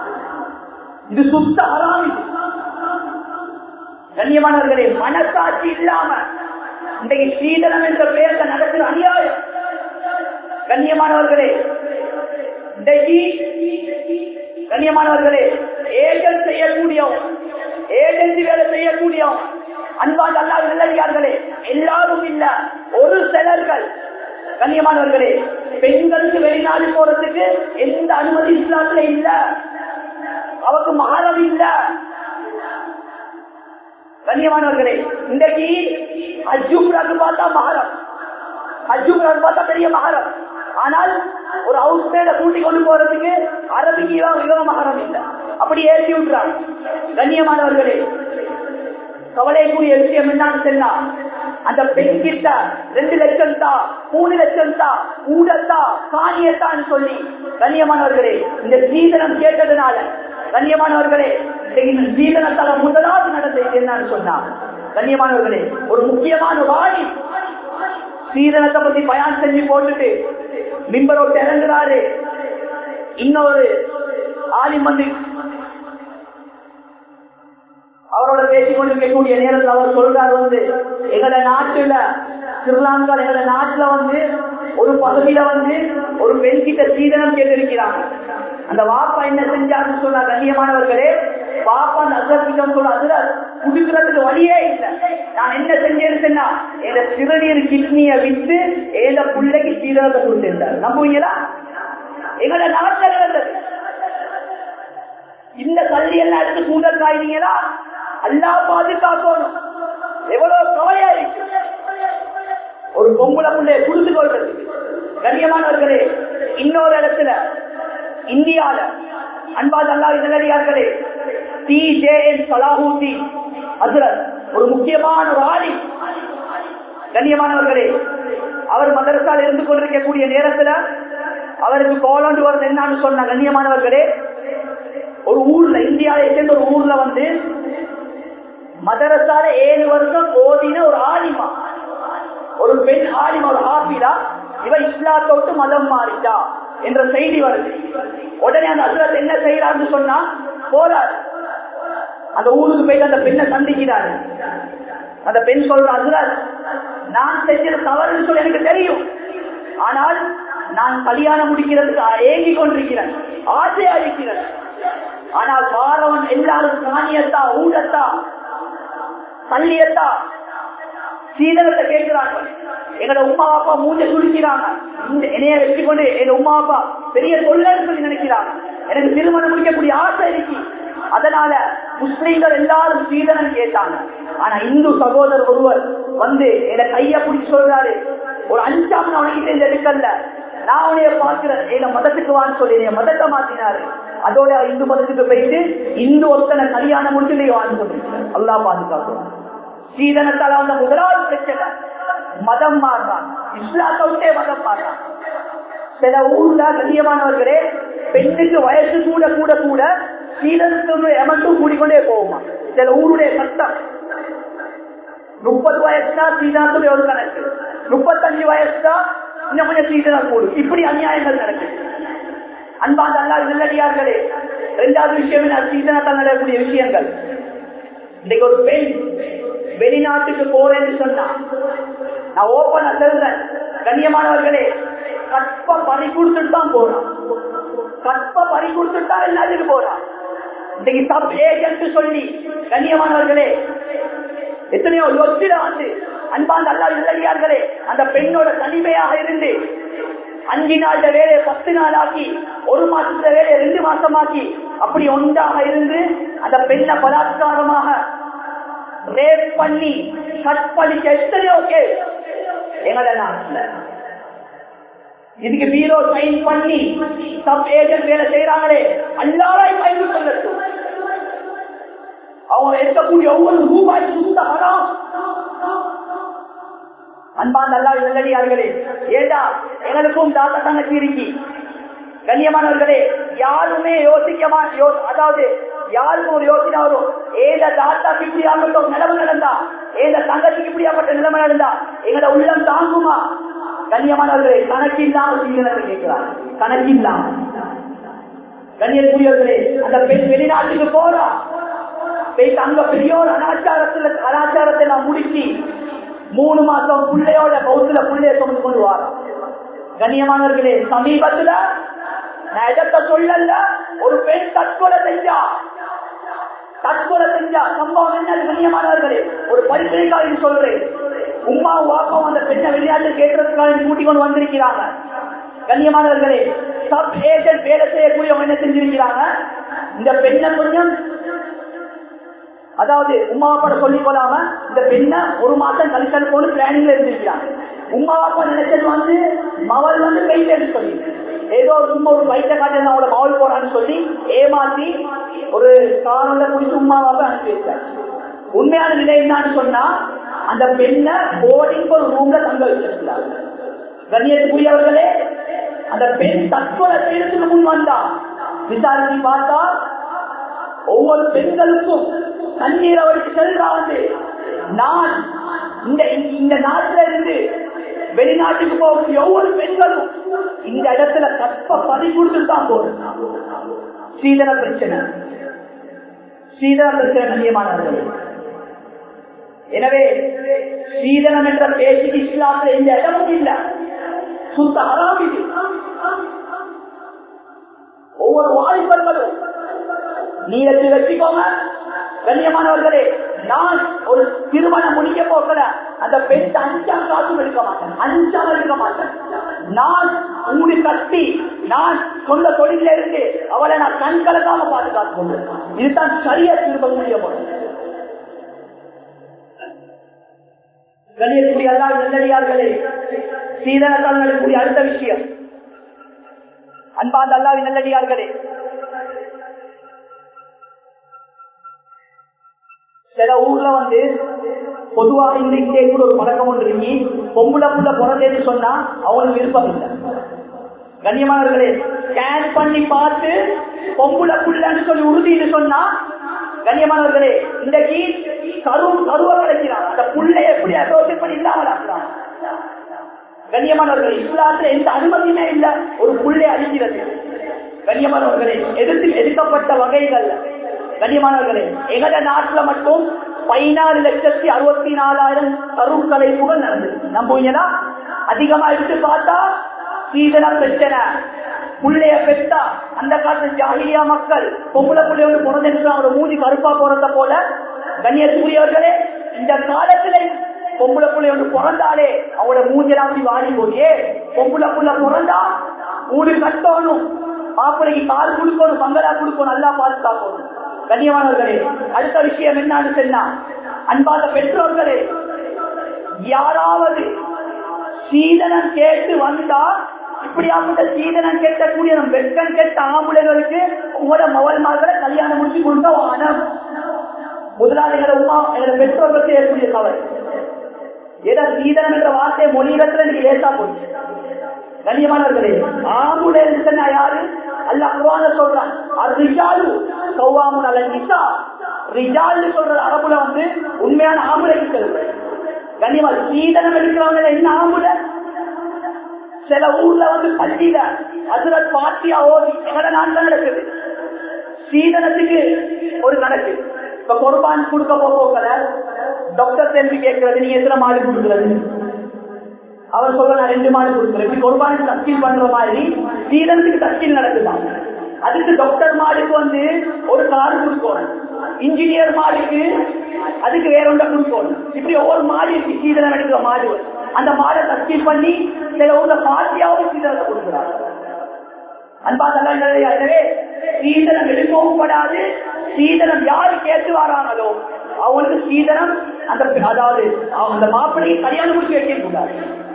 இது சுத்த அறாமி கண்ணியமானவர்களே மனசாட்சி இல்லாம இன்றைக்கு சீதனம் என்ற பெயர்ல நடக்கிற அநியாயம் கண்ணியமானவர்களே இன்றைக்கு கண்ணியமானவர்களே ஏஜென்ட் செய்யக்கூடியவன் ஏஜென்சி வேலை செய்யக்கூடியவன் அன்பாக அல்லாத நல்லடியார்களே எல்லாரும் இல்ல ஒரு சிலர்கள் கண்ணியமானவர்களே பெண்களுக்கு வெளிநாடு போறதுக்கு எந்த அனுமதி இஸ்லாத்துல இல்ல அவருக்கு மாறம் இல்ல கண்ணியமானவர்களே இன்றைக்கு அஜுப்ராக்கு பார்த்தா மகாரம் அஜுப்ராக்கு பார்த்தா பெரிய மகாரம் ஆனால் ஒரு ஹவுஸ் மேல கூட்டி கொண்டு போறதுக்கு அரபிக்கு இவங்க மகாரம் இல்லை அப்படி ஏற்றி விட்டுறாங்க கண்ணியமானவர்களே கவலைக்குரிய விஷயம் என்னன்னு சொன்னா அந்த பெண் கிட்ட ரெண்டு லட்சம் தா மூணு லட்சம் தா ஊடத்தா காணியத்தான்னு சொல்லி கண்ணியமானவர்களே இந்த சீதனம் கேட்டதுனால கண்ணியமானவர்களே இந்த சீதனத்தால முதலாவது நடந்தது என்னன்னு சொன்னா கண்ணியமானவர்களே ஒரு முக்கியமான வாடி சீதனத்தை பத்தி பயன் செஞ்சு போட்டுட்டு மிம்பரோட்டு இறங்குறாரு இன்னொரு ஆலிம் வந்து அவரோட பேசிக் கொண்டிருக்கக்கூடிய நேரத்தில் அவர் சொல்றாரு வந்து எங்களோட நாட்டுல ஸ்ரீலங்கா எங்களோட நாட்டுல வந்து ஒரு பகுதியில வந்து ஒரு பெண் கிட்ட சீதனம் கேட்டிருக்கிறாங்க அந்த வாப்பா என்ன செஞ்சாருன்னு சொன்னா கண்ணியமானவர்களே பாப்பா அந்த அசர்கிட்டம் சொல்ல அதுல குடுக்கிறதுக்கு வழியே இல்லை நான் என்ன செஞ்சேன்னு சொன்னா எங்க சிறுநீர் கிட்னிய வித்து எந்த பிள்ளைக்கு சீதனத்தை கொடுத்திருந்தார் நம்புவீங்களா எங்களோட நாட்டில் நடந்தது இந்த கல்வி எல்லாம் எடுத்து கூடல் காய்னீங்களா அல்லா பாதுகாக்கணும் எவ்வளவு கவலையா இருக்கு ஒரு பொம்பளை பிள்ளைய குடுத்து கொள்றது கண்ணியமானவர்களே இன்னொரு இடத்துல இந்தியால அன்பால் அல்லா இதனடியார்களே டி ஜே என் சலாஹூதி ஹசரத் ஒரு முக்கியமான ஒரு ஆளி கண்ணியமானவர்களே அவர் மதரசால் இருந்து கொண்டிருக்கக்கூடிய நேரத்துல அவருக்கு கோலண்டு வருது என்னன்னு சொன்ன கண்ணியமானவர்களே ஒரு ஊர்ல இந்தியாவை சேர்ந்த ஒரு ஊர்ல வந்து மதரசால ஏழு வருஷம் ஓதின ஒரு ஆலிமா ஒரு பெண் ஆலிமா ஒரு ஆபிலா இவ இஸ்லாத்தை விட்டு மதம் மாறிட்டா என்ற செய்தி வருது உடனே அந்த அசுரத் என்ன செய்யறாருன்னு சொன்னா போறாரு அந்த ஊருக்கு போயிட்டு அந்த பெண்ணை சந்திக்கிறாரு அந்த பெண் சொல்ற அசுரத் நான் செஞ்சது தவறுன்னு சொல்லி எனக்கு தெரியும் ஆனால் நான் கல்யாணம் முடிக்கிறதுக்கு ஏங்கி கொண்டிருக்கிறேன் ஆசையா இருக்கிறேன் ஆனால் வாரவன் எல்லாரும் காணியத்தா ஊடத்தா பள்ளியத்தா சீதனத்தை கேட்கிறாங்க எங்களோட உமா அப்பா மூஞ்ச சுழிக்கிறாங்க என்னைய வச்சு கொண்டு எங்க உமா அப்பா பெரிய தொல்லன்னு சொல்லி நினைக்கிறாங்க எனக்கு திருமணம் முடிக்கக்கூடிய ஆசை இருக்கு அதனால முஸ்லீம்கள் எல்லாரும் சீதனம் கேட்டாங்க ஆனா இந்து சகோதரர் ஒருவர் வந்து என்ன கைய பிடிச்சி சொல்றாரு ஒரு அஞ்சாம் உனக்கு இந்த எடுக்கல நான் உனைய பாக்குறேன் எங்க மதத்துக்கு வான்னு சொல்லி என் மதத்தை மாத்தினாரு அதோட இந்து மதத்துக்கு போயிட்டு இந்து ஒருத்தனை கல்யாணம் முடிச்சு வாழ்ந்து கொண்டிருக்கிறார் அல்லா பாதுகாக்கும் சீதனத்தால வந்த முதலாவது பிரச்சனை மதம் மாறுறான் இஸ்லாத்தை விட்டே மதம் மாறுறான் சில ஊர்ல கண்ணியமானவர்களே பெண்ணுக்கு வயசு கூட கூட கூட சீதனத்தினுடைய எமண்டும் கூடிக்கொண்டே போகுமா சில ஊருடைய சட்டம் முப்பது வயசுனா சீதனத்துடைய ஒரு கணக்கு முப்பத்தஞ்சு வயசுனா இன்னும் கொஞ்சம் சீதனம் கூடும் இப்படி அநியாயங்கள் நடக்குது அன்பாந்த அல்லாத நல்லடியார்களே இரண்டாவது விஷயம் என்ன சீதனத்தால் நடக்கக்கூடிய விஷயங்கள் இன்னைக்கு ஒரு பெண் வெளிநாட்டுக்கு போறேன்னு சொன்னா நான் ஓப்பன் சொல்றேன் கண்ணியமானவர்களே கற்ப பறி கொடுத்துட்டு தான் போறான் கற்ப பறி கொடுத்துட்டு தான் எல்லாத்துக்கு போறான் இன்னைக்கு சப் ஏஜென்ட் சொல்லி கண்ணியமானவர்களே எத்தனையோ லொச்சில வந்து அன்பாந்த அல்லாத நல்லடியார்களே அந்த பெண்ணோட தனிமையாக இருந்து அஞ்சு நாள் வேலையை பத்து நாள் ஆக்கி ஒரு மாசத்துல வேலையை ரெண்டு மாசமாக்கி அப்படி ஒன்றாக இருந்து அந்த பெண்ணை பலாத்காரமாக ரேப் பண்ணி கற்பழிக்க எத்தனையோ கேஸ் எங்களோட நாட்டுல இதுக்கு பீரோ சைன் பண்ணி சப் ஏஜென்ட் வேலை செய்யறாங்களே எல்லாரையும் பயந்து சொல்லட்டும் அவங்க இருக்கக்கூடிய ஒவ்வொரு ரூபாய் சுத்த மரம் அன்பா நல்லா நல்லடியார்களே ஏதா எங்களுக்கும் தாத்தா தங்கச்சி இருக்கி கண்ணியமானவர்களே யாருமே யோசிக்கமா அதாவது யாருக்கும் ஒரு யோசனை வரும் ஏத தாத்தாக்கு இப்படி ஆகட்டும் நிலைமை நடந்தா ஏத தங்கச்சிக்கு இப்படியாப்பட்ட நிலைமை நடந்தா எங்களோட உள்ளம் தாங்குமா கண்ணியமானவர்களே கணக்கு இல்லாம சீதனத்தை கேட்கிறார் கணக்கு இல்லாம கண்ணியக்கூடியவர்களே அந்த பெண் வெளிநாட்டுக்கு போறா போயிட்டு அங்க பெரிய ஒரு அனாச்சாரத்துல கலாச்சாரத்தை நான் முடிச்சு மூணு மாசம் பிள்ளையோட பௌத்துல பிள்ளைய சுமந்து கொண்டு வாரோம் கண்ணியமானவர்களே சமீபத்துல நான் எதத்தை சொல்லல ஒரு பெண் தற்கொலை செஞ்சா தற்கொலை செஞ்சா சம்பவம் என்ன கண்ணியமானவர்களே ஒரு பரிசைக்காக சொல்றேன் உமா வாப்பம் அந்த பெண்ணை விளையாட்டு கேட்கறதுக்காக கூட்டிக் கொண்டு வந்திருக்கிறாங்க கண்ணியமானவர்களே சப் ஏஜென்ட் வேலை செய்யக்கூடியவங்க என்ன செஞ்சிருக்கிறாங்க இந்த பெண்ணை கொஞ்சம் அதாவது உமாவாப்பட சொல்லிக் கொள்ளாம இந்த பெண்ணை ஒரு மாசம் கழிச்சல் போல பிளானிங்ல இருந்திருக்கிறாங்க உமாவாப்பா நினைச்சது வந்து மவள் வந்து கையில எடுத்து சொல்லி ஏதோ சும்மா ஒரு வயிற்ற காட்டு அவளோட மவள் போறான்னு சொல்லி ஏமாத்தி ஒரு காரணம் குடிச்சு உமாவாப்ப அனுப்பி வச்சார் உண்மையான நிலை என்னன்னு சொன்னா அந்த பெண்ணை போர்டிங் ஒரு ரூம்ல தங்க வச்சிருக்கிறாங்க கண்ணியத்துக்குரியவர்களே அந்த பெண் தற்கொலை செய்யறதுக்கு முன் வந்தா விசாரிச்சு பார்த்தா ஒவ்வொரு பெண்களுக்கும் தண்ணீரை வச்சு செல்றா வந்து நான் இந்த இந்த நாட்டில இருந்து வெளிநாட்டுக்கு போகக்கூடிய ஒவ்வொரு பெண்களும் இந்த இடத்துல கற்ப பறி கொடுத்து தான் போகும் சீதன பிரச்சனை சீதன பிரச்சனை கண்ணியமானவர்கள் எனவே சீதனம் என்ற பேச்சுக்கு இஸ்லாத்துல எந்த இடமும் இல்லை சுத்த ஹராம் இது ஒவ்வொரு வாலிபர்களும் நீளத்தை வச்சுக்கோங்க கண்ணியமானவர்களே நான் ஒரு திருமணம் முடிக்க போகல அந்த பெண் அஞ்சாம் காசும் எடுக்க மாட்டேன் அஞ்சாம் எடுக்க மாட்டேன் நான் ஊடி கட்டி நான் சொந்த தொழில இருந்து அவளை நான் கண் கலக்காம பாதுகாத்து கொண்டிருக்கேன் இதுதான் சரியா திரும்ப முடியும் கண்ணியக்கூடிய எல்லா நல்லடியார்களே சீதனத்தால் நடக்கூடிய அடுத்த விஷயம் அன்பாந்த அல்லாவின் நல்லடியார்களே சில ஊர்ல வந்து பொதுவாக இன்றைக்கே கூட ஒரு பழக்கம் ஒன்று இருக்கி பொம்புல புள்ள பிறந்தேன்னு சொன்னா அவங்களுக்கு விருப்பம் இல்லை கண்ணியமானவர்களே ஸ்கேன் பண்ணி பார்த்து பொம்புல புள்ளன்னு சொல்லி உறுதின்னு சொன்னா கண்ணியமானவர்களே இன்றைக்கு கரு கருவ கிடைக்கிறான் அந்த புள்ளை எப்படி அசோசியேட் பண்ணி இல்லாமல் ஆக்குறான் கண்ணியமானவர்களே இஸ்லாத்துல எந்த அனுமதியுமே இல்ல ஒரு புள்ளை அழிக்கிறது கண்ணியமானவர்களே எதிர்த்து எதிர்க்கப்பட்ட வகைகள் கண்ணியமானவர்களே எங்கட நாட்டுல மட்டும் பதினாலு லட்சத்தி அறுபத்தி நாலாயிரம் கருக்கலை புகழ் நடந்தது நம்புவீங்களா அதிகமா எடுத்து பார்த்தா சீதன பிரச்சனை புள்ளைய பெத்தா அந்த காலத்து ஜாகிரியா மக்கள் பொம்பளை புள்ளை வந்து பிறந்து அவரோட மூஞ்சி கருப்பா பிறந்த போல கண்ணியத்துக்குரியவர்களே இந்த காலத்துல பொம்பளை புள்ளை ஒன்று பிறந்தாலே அவங்களோட மூஞ்செல்லாம் அப்படி வாடி போயே பொம்பளை புள்ள பிறந்தா மூணு கட்டணும் மாப்பிள்ளைக்கு கால் கொடுக்கணும் பங்களா கொடுக்கணும் நல்லா பாதுகாக்கணும் கண்ணியமானவர்களே அடுத்த விஷயம் என்னன்னு சொன்னா அன்பாத பெற்றோர்களே யாராவது சீதனம் கேட்டு வந்தா இப்படியாப்பட்ட சீதனம் கேட்கக்கூடிய நம்ம வெட்கம் கேட்ட ஆம்பளைகளுக்கு உங்களோட மவல்மார்களை கல்யாணம் முடிச்சு கொடுத்தா அனம் முதலாளிகளை உமா எங்களை பெற்றோர்கள் செய்யக்கூடிய கவலை ஏதோ சீதனம் என்ற வார்த்தை மொழியிடத்துல நீங்க லேசா போச்சு கண்ணியமானவர்களே ஆம்புலன்ஸ் யாரு அல்ல குரான சொல்றான் அது ரிஜாலு கௌவாமுன் அல்ல நிசா ரிஜால் சொல்றது அரபுல வந்து உண்மையான ஆம்புலன்ஸ் கண்ணியமா சீதனம் எடுக்கிறவங்க என்ன ஆம்புலன்ஸ் சில ஊர்ல வந்து பள்ளியில அதுல பாட்டியா ஓதி எங்கட நாட்டில் நடக்குது சீதனத்துக்கு ஒரு கணக்கு இப்ப குர்பான் கொடுக்க போக்கல டாக்டர் தெரிஞ்சு கேட்கறது நீங்க எத்தனை மாடு கொடுக்குறது அவர் சொல்ல நான் ரெண்டு மாடு கொடுக்குறேன் இப்படி குர்பானுக்கு தஸ்கீல் பண்ற மாதிரி சீதனத்துக்கு தஸ்கீல் நடக்குதான் அதுக்கு டாக்டர் மாடுக்கு வந்து ஒரு கார் கொடுக்கணும் இன்ஜினியர் மாடுக்கு அதுக்கு வேற ஒன்றை கொடுக்கணும் இப்படி ஒவ்வொரு மாடு இருக்கு சீதனம் எடுக்கிற மாடு அந்த மாடை தஸ்கீல் பண்ணி சில ஊர்ல பாட்டியாவது சீதனத்தை கொடுக்குறாங்க அன்பா தலைவர்களே, எனவே சீதனம் எடுக்கவும் படாது சீதனம் யாரு கேட்டு வராங்களோ அவங்களுக்கு சீதனம் அந்த அதாவது அவங்க அந்த மாப்பிள்ளையை கல்யாணம் முடிச்சு வைக்க கூடாது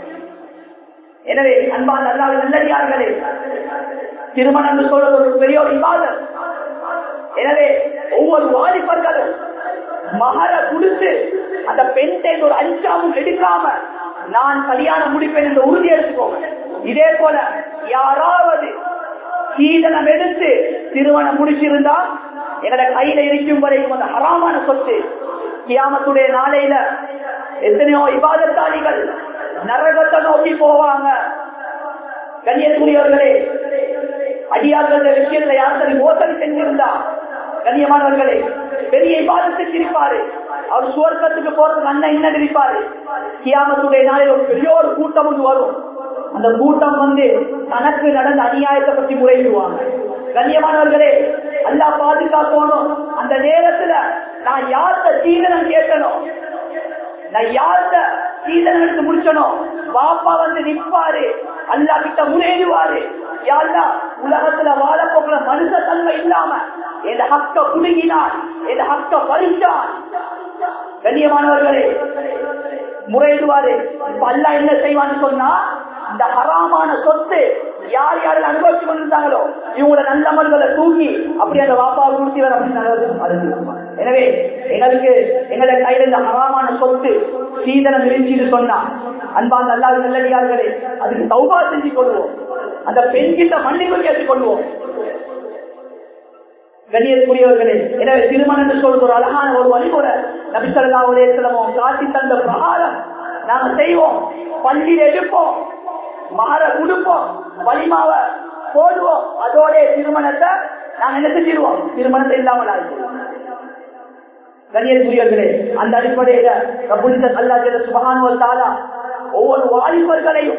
எனவே அன்பா நல்லா நல்லடியார்களே திருமணம் சொல்றது ஒரு பெரிய ஒரு விவாதம் எனவே ஒவ்வொரு வாலிபர்களும் மகர கொடுத்து அந்த பெண் ஒரு அஞ்சாமும் எடுக்காம நான் கல்யாணம் முடிப்பேன் என்று உறுதி எடுத்துக்கோங்க இதே போல யாராவது சீதனம் எடுத்து திருமணம் முடிச்சிருந்தா எங்கட கையில இருக்கும் வரைக்கும் அந்த ஹராமான சொத்து கியாமத்துடைய நாளையில எத்தனையோ இபாதத்தாளிகள் நரகத்தை நோக்கி போவாங்க கண்ணியத்துக்குரியவர்களே அடியார்கள் விஷயத்துல யார்த்தனை மோசடி செஞ்சிருந்தா கண்ணியமானவர்களே பெரிய இபாதத்துக்கு இருப்பாரு அவர் சுவர்க்கத்துக்கு போறதுக்கு அண்ணன் என்ன நினைப்பாரு கியாமத்துடைய நாளில் ஒரு பெரிய ஒரு கூட்டம் ஒன்று வரும் அந்த கூட்டம் வந்து தனக்கு நடந்த அநியாயத்தை பற்றி முறையிடுவாங்க கண்ணியமானவர்களே அல்லா பாதுகாக்கணும் அந்த நேரத்துல நான் யார்த்த சீதனம் கேட்கணும் நான் யார்த்த சீதனம் எடுத்து முடிச்சனும் பாப்பா வந்து நிற்பாரு அல்லா கிட்ட முறையிடுவாரு யாருலா உலகத்துல வாழப்போக்குற மனுஷ தன்மை இல்லாம எந்த ஹக்க குடுங்கினான் எந்த ஹக்க பறிச்சான் கண்ணியமானவர்களே முறையிடுவாரு இப்ப அல்லா என்ன செய்வான்னு சொன்னா இந்த ஹராமான சொத்து யார் யாரில் அனுபவிச்சு கொண்டிருந்தாங்களோ இவங்களோட நல்லமல்களை தூக்கி அப்படி அந்த வாப்பாவை ஊற்றி வர அப்படின்னு எனவே எங்களுக்கு எங்களை கையில இந்த ஹராமான சொத்து சீதனம் இருந்துச்சு சொன்னா அன்பான் அல்லாத நல்லடியார்களே அதுக்கு சௌபா செஞ்சு கொள்வோம் அந்த பெண் கிட்ட மன்னிப்பு கேட்டுக் கொள்வோம் கண்ணியத்துக்குரியவர்களே எனவே திருமணம் என்று சொல்ற ஒரு அழகான ஒரு வழிமுறை நபிசல்லா உதயத்திலமோ காட்டி தந்த பிரகாரம் நாம செய்வோம் பள்ளியில் எடுப்போம் மாற கொடுப்போம் வலிமாவ போடுவோம் அதோட திருமணத்தை நாங்க என்ன செஞ்சிருவோம் திருமணத்தை இல்லாமல் ஆயிடுவோம் கண்ணியத்துரியர்களே அந்த அடிப்படையில புனித அல்லா சுபகான தாலா ஒவ்வொரு வாலிபர்களையும்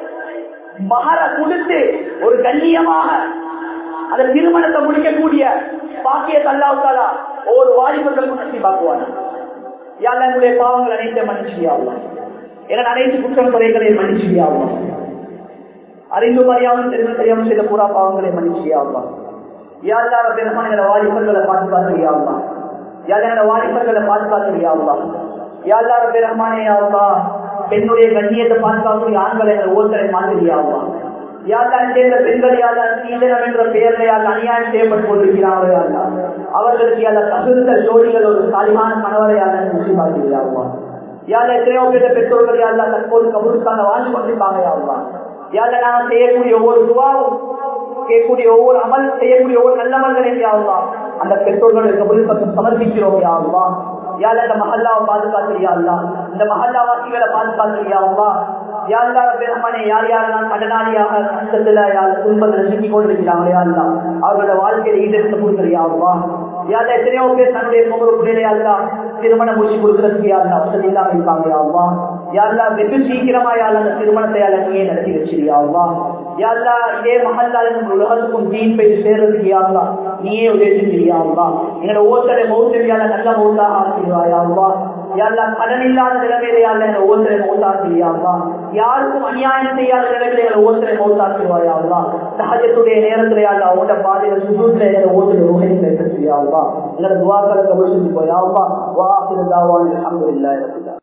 மகர கொடுத்து ஒரு கண்ணியமாக அந்த திருமணத்தை முடிக்கக்கூடிய பாக்கியத்தை அல்லாவுக்காலா ஒவ்வொரு வாலிபர்களுக்கும் நன்றி பார்க்குவாங்க யாரும் என்னுடைய பாவங்கள் அனைத்து மன்னிச்சியாவும் என அனைத்து குற்றம் குறைகளை மன்னிச்சியாவும் அறிந்து அறியாமல் தெரிந்து தெரியாமல் செய்த பூரா பாவங்களை மன்னிச்சியாவும் யாருக்காக பெருமான வாலிபர்களை பாதுகாக்கிறியாவுமா யாரோட வாலிபர்களை பாதுகாக்கிறியாவுமா யாருக்காக பெருமானே ஆகுமா பெண்ணுடைய கண்ணியத்தை பாதுகாக்கக்கூடிய ஆண்களை ஒவ்வொருத்தரை மாதிரியாவுமா யாருக்கான சேர்ந்த பெண்கள் யாரும் சீதனம் என்ற பெயர்ல யார் அநியாயம் செய்யப்பட்டு கொண்டிருக்கிறார்களா அவர்களுக்கு யார தகுந்த ஜோடிகள் ஒரு சாலிமான கணவரை யாரும் முஸ்லிமாக்கிறார்களா யார் எத்தனையோ பேர் பெற்றோர்கள் யாரெல்லாம் தற்போது கபூருக்காக வாழ்ந்து கொண்டிருப்பாங்க யாருவா யார நாங்கள் செய்யக்கூடிய ஒவ்வொரு துவாவும் செய்யக்கூடிய ஒவ்வொரு அமல் செய்யக்கூடிய ஒவ்வொரு நல்லமல்கள் யாருவா அந்த பெற்றோர்களுக்கு கபூர் சமர்ப்பிக்கிறோம் யாருவா யார் இந்த மஹல்லாவை பாதுகாக்கிறியா இந்த மஹல்லாவாசிகளை பாதுகாக்கிறியா யாருலா பெருமானே யார் யாரெல்லாம் கடனாளியாக கஷ்டத்துல யார் துன்பத்தில் சிக்கி கொண்டிருக்கிறாங்களே யாருலா அவர்களோட வாழ்க்கையில ஈடெடுத்து கொடுக்குறியாவா யார் எத்தனையோ பேர் தன்னுடைய பொங்கல் பிள்ளையா திருமணம் முடிச்சு கொடுக்கறதுக்கு யாருலா வசதி இல்லாம இருக்காங்க யாவா யாருலா வெகு சீக்கிரமா யார் அந்த திருமணத்தை யார நீயே நடத்தி வச்சிருக்கியாவா யாருலா இதே மகல்லாலும் உலகத்துக்கும் தீன் போய் சேர்றதுக்கு யாருலா நீயே உதவி செஞ்சிருக்கியாவா எங்களோட ஒவ்வொருத்தரை மௌத்தரியால நல்ல மௌத்தாக ஆக்கிடுவாயாவா யாரெல்லாம் கடன் இல்லாத நிலைமையில யாரில் ஒவ்வொருத்தரை மௌத்தாக்கிறியாவா யாருக்கும் அநியாயம் செய்யாத நிலைமையில ஒவ்வொருத்தரை மௌத்தாக்கிடுவாயாவா சகஜத்துடைய நேரத்துல யாரா உங்களோட பாதையில சுஜூத்துல ஒவ்வொருத்தரை ரோஹை கைப்பற்றியாவா எங்களோட துவாக்களை கபல் செஞ்சு போயாவா வா இருந்தாவா அலமதுல்லா